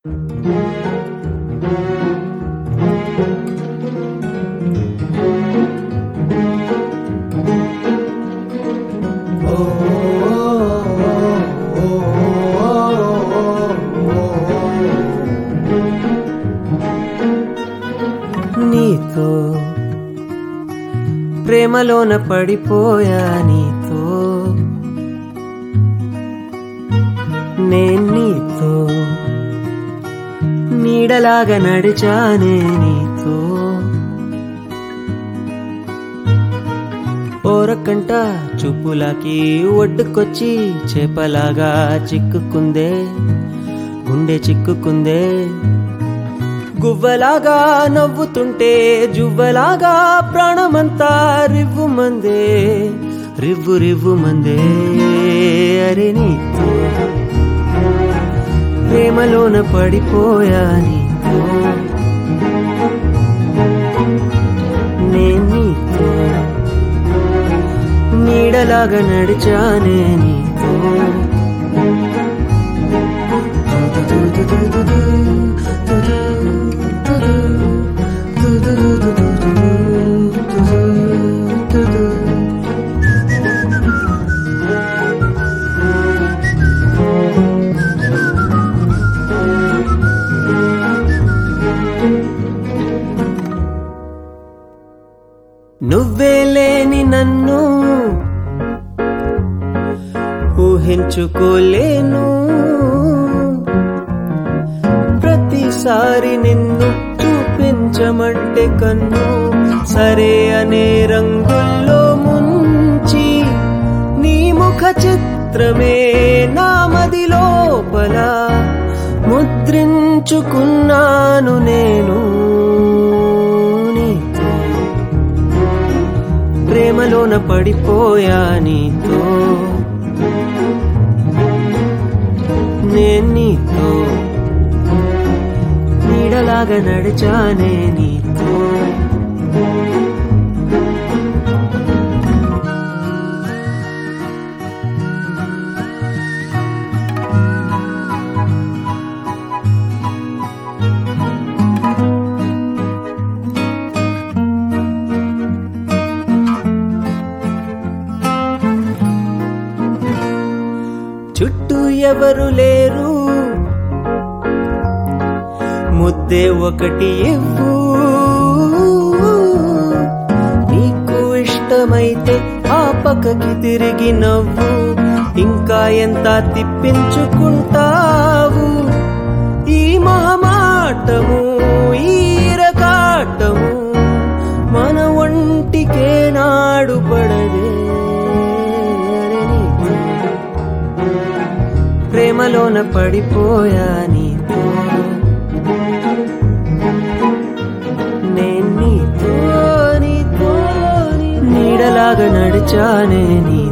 నీతో ప్రేమలోన పడిపోయా నీతో నేను నీతో నీడలాగా నడిచానే నీతో ఓరకంట చూపులాకి ఒడ్డుకొచ్చి చేపలాగా చిక్కుకుందే గుండె చిక్కుకుందే గువ్వలాగా నవ్వుతుంటే జువ్వలాగా ప్రాణమంతా రివ్వు మందే రివ్వు రివ్వు మందే అరే నీతో ప్రేమలోన పడిపోయా నీతో నేను నీతో నీడలాగా నడిచానే నీతో నువ్వే లేని నన్ను ఊహించుకోలేను ప్రతిసారి నిన్ను చూపించమంటే కన్ను సరే అనే రంగుల్లో ముంచి నీ ముఖ చిత్రమే నా మది లోపల ముద్రించుకున్నాను నేను నీతో ప్రేమలోన పడిపోయా నీతో నేను నీతో నీడలాగా నడిచానే నీతో చుట్టూ ఎవరు లేరు ముద్దే ఒకటి ఇవ్వు నీకు ఇష్టమైతే ఆ పక్కకి తిరిగి నవ్వు ఇంకా ఎంత తిప్పించుకుంటావు ఈ మహమాటము ఈ రకాటము మన ఒంటికే నాడు పడదే అరే నీకు ప్రేమలోన పడిపోయా నీతో నేను నీతో నీతో నీడలాగా నడిచానే నీ